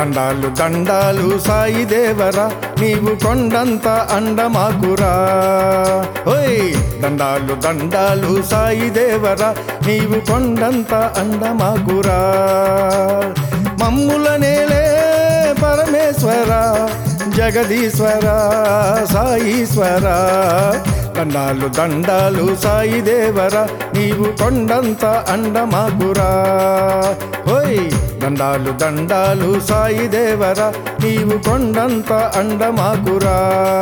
దండాలు దండాలు సాయి దేవరా నీవు కొండంత అండమాకురా ఓయ్ దండాలు దండాలు సాయి దేవరా నీవు కొండంత అండమాకురా మమ్ముల నేలే పరమేశ్వర జగదీశ్వర సాయీశ్వర దండాలు దండాలు సాయి దేవర నీవు కొండంత అండమాకురా హోయ్ దండాలు దండాలు సాయి దేవర నీవు కొండంత అండమాకురా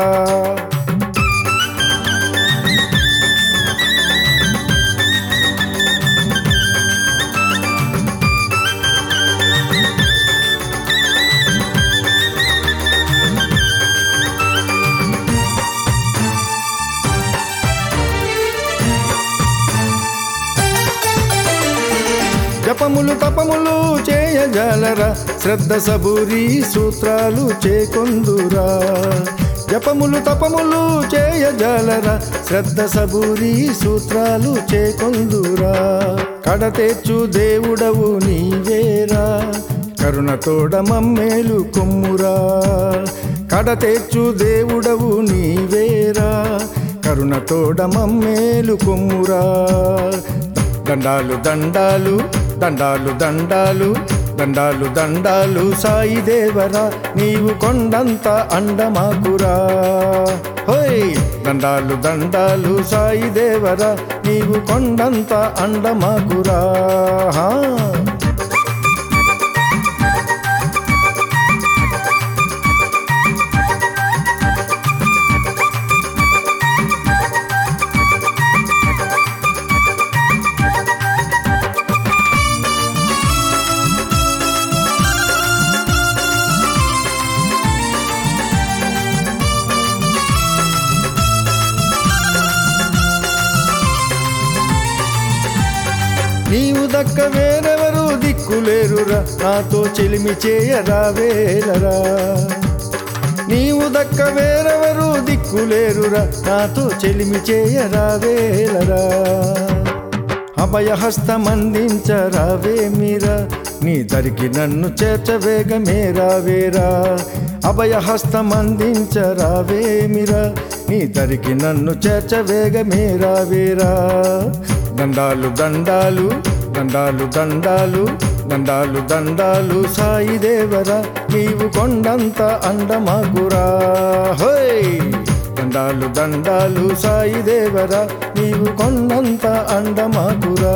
జపములు తపములు చేయజాలరా శ్రద్ధ సబూరి సూత్రాలు చేకొందురా జపములు తపములు చేయజాలరా శ్రద్ధ సబూరి సూత్రాలు చేకొందురా కడతేచ్చు దేవుడవు నీవేరా కరుణతోడ మమ్మేలు కొమ్మురా కడతేచ్చు దేవుడవు నీవేరా కరుణతోడ మమ్మేలు కొమ్మురా దండాలు దండాలు దండాలు దండాలు దండాలు దండాలు సాయి దేవరా నీవు కొండంత అండమాకురా హోయ్ దండాలు దండాలు సాయి దేవరా నీవు కొండంత అండమాకురా హా నీవు దక్క వేరెవరు దిక్కులేరురా నాతో చెలిమి చేయరా వేలరా నీవు దక్క వేరెవరు దిక్కులేరురా నాతో చెలిమి చేయరా వేలరా అభయహస్తమందించరావేమిరా నీ దరికి నన్ను చేర్చవేగమేరా వేరా అభయహస్తమందించరావేమిరా నీ దరికి నన్ను చేర్చవేగమేరా వేరా దండాలు దండాలు దండాలు దండాలు దండాలు దండాలు సాయి దేవరా నీవు కొండంత అండమాకురా హోయ్ దండాలు దండాలు సాయి దేవరా నీవు కొండంత అండమాకురా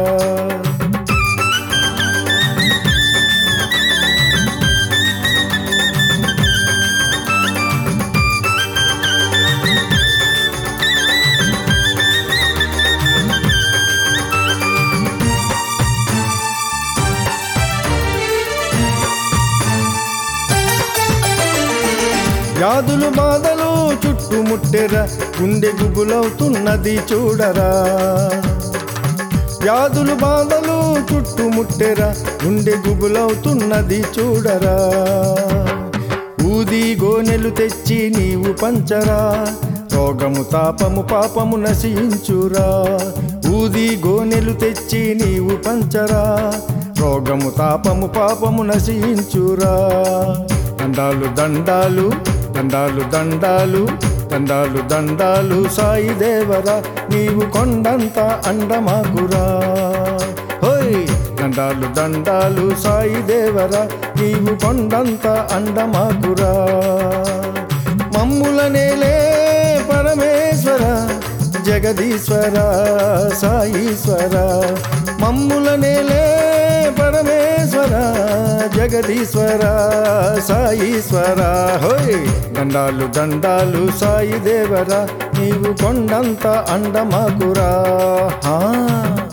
వ్యాధులు బాధలు చుట్టుముట్టెరా గుండె గుబులవుతున్నది చూడరా వ్యాధులు బాధలు చుట్టుముట్టెరా గుండె గుబులవుతున్నది చూడరా ఊది గోనెలు తెచ్చి నీవు పంచరా రోగము తాపము పాపము నశించురా ఊది గోనెలు తెచ్చి నీవు పంచరా రోగము తాపము పాపము నశించురా దండాలు దండాలు దండాలు దండాలు దండాలు దండాలు సాయి దేవరా నీవు కొండంత అండమాకురా హోయ్ దండాలు దండాలు సాయి దేవరా నీవు కొండంత అండమాకురా మమ్ముల నేలే పరమేశ్వర జగదీశ్వర సాయీశ్వర మమ్ముల నేలే పరమేశ్వర జగదీశ్వర సాయీశ్వర హోయ్ దండాలు దండాలు సాయి దేవరా నీవు కొండంత అండమాకురా హా